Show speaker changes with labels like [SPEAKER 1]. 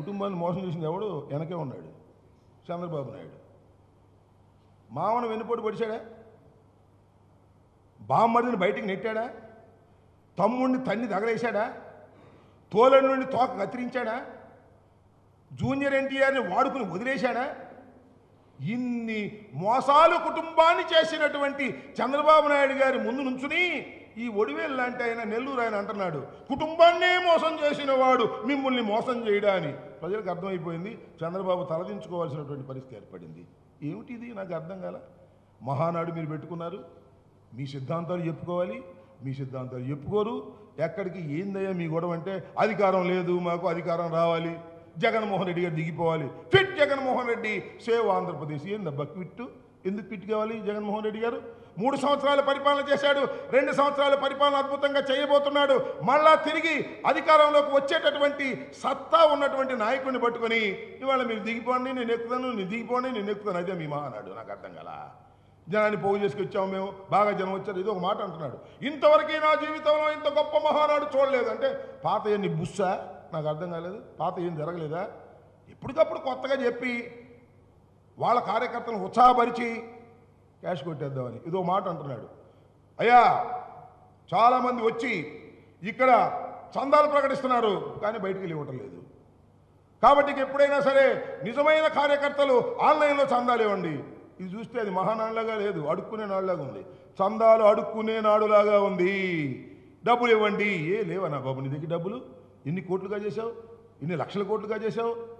[SPEAKER 1] కుటుంబాన్ని మోసం చేసింది ఎవడు వెనకే ఉన్నాడు చంద్రబాబు నాయుడు మామను వెన్నుపోటు పొడిచాడా బామ్మడిని బయటికి నెట్టాడా తమ్ముడిని తన్ని తగలేశాడా తోలని నుండి తోక కత్తిరించాడా జూనియర్ ఎన్టీఆర్ని వాడుకుని వదిలేశాడా ఇన్ని మోసాలు కుటుంబాన్ని చేసినటువంటి చంద్రబాబు నాయుడు గారి ముందు నుంచుని ఈ ఒడివేలు లాంటి ఆయన నెల్లూరు ఆయన అంటున్నాడు కుటుంబాన్నే మోసం చేసిన వాడు మిమ్మల్ని మోసం చేయడా అని ప్రజలకు అర్థమైపోయింది చంద్రబాబు తలదించుకోవాల్సినటువంటి పరిస్థితి ఏర్పడింది ఏమిటి ఇది నాకు అర్థం కాల మహానాడు మీరు పెట్టుకున్నారు మీ సిద్ధాంతాలు చెప్పుకోవాలి మీ సిద్ధాంతాలు చెప్పుకోరు ఎక్కడికి ఏందయ్యా మీ గొడవ అంటే అధికారం లేదు మాకు అధికారం రావాలి జగన్మోహన్ రెడ్డి గారు దిగిపోవాలి ఫిట్ జగన్మోహన్ రెడ్డి సేవ్ ఆంధ్రప్రదేశ్ ఏందబ్బా క్విట్ ఎందుకు క్విట్ కావాలి జగన్మోహన్ రెడ్డి గారు మూడు సంవత్సరాలు పరిపాలన చేశాడు రెండు సంవత్సరాల పరిపాలన అద్భుతంగా చేయబోతున్నాడు మళ్ళా తిరిగి అధికారంలోకి వచ్చేటటువంటి సత్తా ఉన్నటువంటి నాయకుడిని పట్టుకొని ఇవాళ మీరు దిగిపోండి నేను ఎక్కుతాను నేను దిగిపోండి నేను ఎక్కుతాను అదే మీ మహానాడు నాకు అర్థం కదా జనాన్ని పోగు చేసుకొచ్చాము మేము బాగా జనం వచ్చారు ఇది ఒక మాట అంటున్నాడు ఇంతవరకు నా జీవితంలో ఇంత గొప్ప మహానాడు చూడలేదు అంటే పాత ఎన్ని బుస్సా నాకు అర్థం కాలేదు పాత ఏం జరగలేదా ఎప్పటికప్పుడు కొత్తగా చెప్పి వాళ్ళ కార్యకర్తలను ఉత్సాహపరిచి క్యాష్ కొట్టేద్దామని ఇదో మాట అంటున్నాడు అయ్యా చాలామంది వచ్చి ఇక్కడ చందాలు ప్రకటిస్తున్నారు కానీ బయటికి వెళ్ళి ఇవ్వటం లేదు కాబట్టి ఇక ఎప్పుడైనా సరే నిజమైన కార్యకర్తలు ఆన్లైన్లో చందాలు ఇవ్వండి ఇది చూస్తే అది మహానాడులాగా లేదు అడుక్కునే నాడులాగా ఉంది చందాలు అడుక్కునే నాడులాగా ఉంది డబ్బులు ఇవ్వండి ఏ లేవా నా బాబు నీ దగ్గర డబ్బులు ఎన్ని కోట్లుగా చేసావు ఎన్ని లక్షల కోట్లుగా చేసావు